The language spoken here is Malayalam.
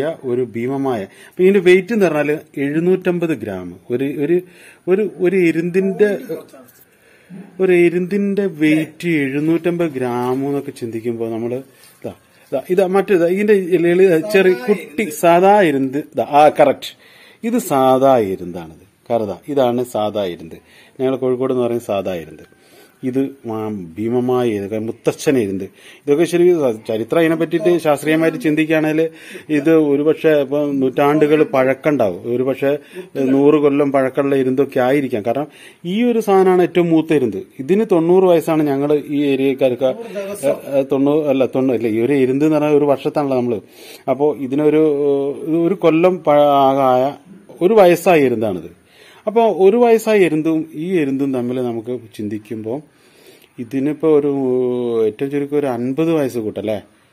ഒരു ഭീമമായ അപ്പൊ ഇതിന്റെ വെയിറ്റ് എന്ന് പറഞ്ഞാൽ എഴുന്നൂറ്റമ്പത് ഗ്രാം ഒരു ഒരു ഒരു ഒരു എരുന്തിന്റെ ഒരു എരുന്തിന്റെ വെയിറ്റ് എഴുന്നൂറ്റമ്പത് ഗ്രാം എന്നൊക്കെ ചിന്തിക്കുമ്പോൾ നമ്മള് ഇതാ ഇതാ ഇതാ മറ്റേതാ ഇതിന്റെ ലളി ചെറിയ കുട്ടി സാധാ എരുന്ത് ഇതാ ആ കറക്റ്റ് ഇത് സാധാ എരുന്താണിത് കറുത ഇതാണ് സാധാ എരുന്ത് ഞങ്ങൾ കോഴിക്കോട് എന്ന് പറയുന്നത് സാധാ എരുന്ത് ഇത് ആ ഭീമമായ എരുത് മുത്തച്ഛൻ എരുന്ത് ഇതൊക്കെ ശരി ചരിത്രം അതിനെ പറ്റിയിട്ട് ശാസ്ത്രീയമായിട്ട് ചിന്തിക്കുകയാണെങ്കിൽ ഇത് ഒരുപക്ഷെ ഇപ്പൊ നൂറ്റാണ്ടുകൾ പഴക്കണ്ടാവും ഒരുപക്ഷെ നൂറ് കൊല്ലം പഴക്കമുള്ള എരുന്തൊക്കെ ആയിരിക്കാം കാരണം ഈ ഒരു സാധനമാണ് ഏറ്റവും മൂത്ത എരുന്ത് ഇതിന് തൊണ്ണൂറ് വയസ്സാണ് ഞങ്ങൾ ഈ ഏരിയക്കാർക്ക് ഏഹ്, തൊണ്ണൂറ് അല്ല തൊണ്ണൂറ് അല്ല ഈ ഒരു എരുന്ത് എന്ന് പറഞ്ഞാൽ ഒരു വർഷത്താണല്ലോ നമ്മള് അപ്പോൾ ഇതിനൊരു ഏഹ്, ഒരു കൊല്ലം പഴ- ആയ ഒരു വയസ്സായ എരുന്താണിത് അപ്പോൾ ഒരു വയസ്സായ എരുന്തും ഈ എരുന്തും തമ്മിൽ നമുക്ക് ചിന്തിക്കുമ്പോൾ ഇതിനിപ്പോ ഒരു ഏറ്റവും ചുരുക്കം ഒരു അൻപത് വയസ്സ് കൂട്ടല്ലേ